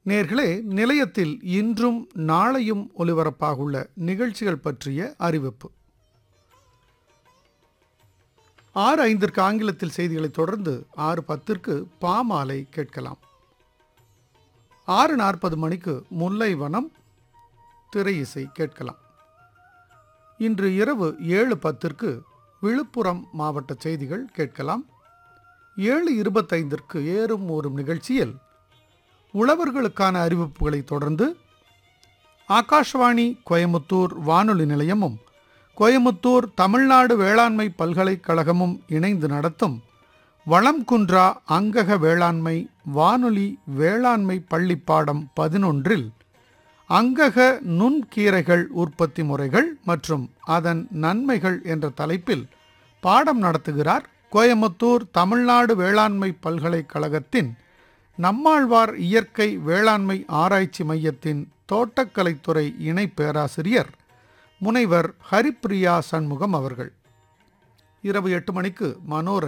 நேர்களே நிலையத்தில் இன்றும் நாளையும் ஒலிபரப்பாகுள்ள நிகழ்ச்சிகள் பற்றிய அறிவிப்பு ஆறு ஐந்திற்கு ஆங்கிலத்தில் செய்திகளைத் தொடர்ந்து ஆறு பத்திற்கு பாமாலை கேட்கலாம் ஆறு நாற்பது மணிக்கு முல்லை வனம் திரை இசை கேட்கலாம் இன்று இரவு ஏழு பத்திற்கு விழுப்புரம் மாவட்ட செய்திகள் கேட்கலாம் ஏழு இருபத்தைந்திற்கு ஏறும் ஊறும் நிகழ்ச்சியில் உழவர்களுக்கான அறிவிப்புகளை தொடர்ந்து ஆகாஷ்வாணி கோயமுத்தூர் வானொலி நிலையமும் கோயமுத்தூர் தமிழ்நாடு வேளாண்மை பல்கலைக்கழகமும் இணைந்து நடத்தும் வளம் குன்றா அங்கக வேளாண்மை வானொலி வேளாண்மை பள்ளிப்பாடம் பதினொன்றில் அங்கக நுண்கீரைகள் உற்பத்தி முறைகள் மற்றும் அதன் நன்மைகள் என்ற தலைப்பில் பாடம் நடத்துகிறார் கோயமுத்தூர் தமிழ்நாடு வேளாண்மை பல்கலைக்கழகத்தின் நம்மாழ்வார் இயற்கை வேளாண்மை ஆராய்ச்சி மையத்தின் தோட்டக்கலைத்துறை இணை பேராசிரியர் முனைவர் ஹரிப்பிரியா சண்முகம் அவர்கள் இரவு எட்டு மணிக்கு மனோர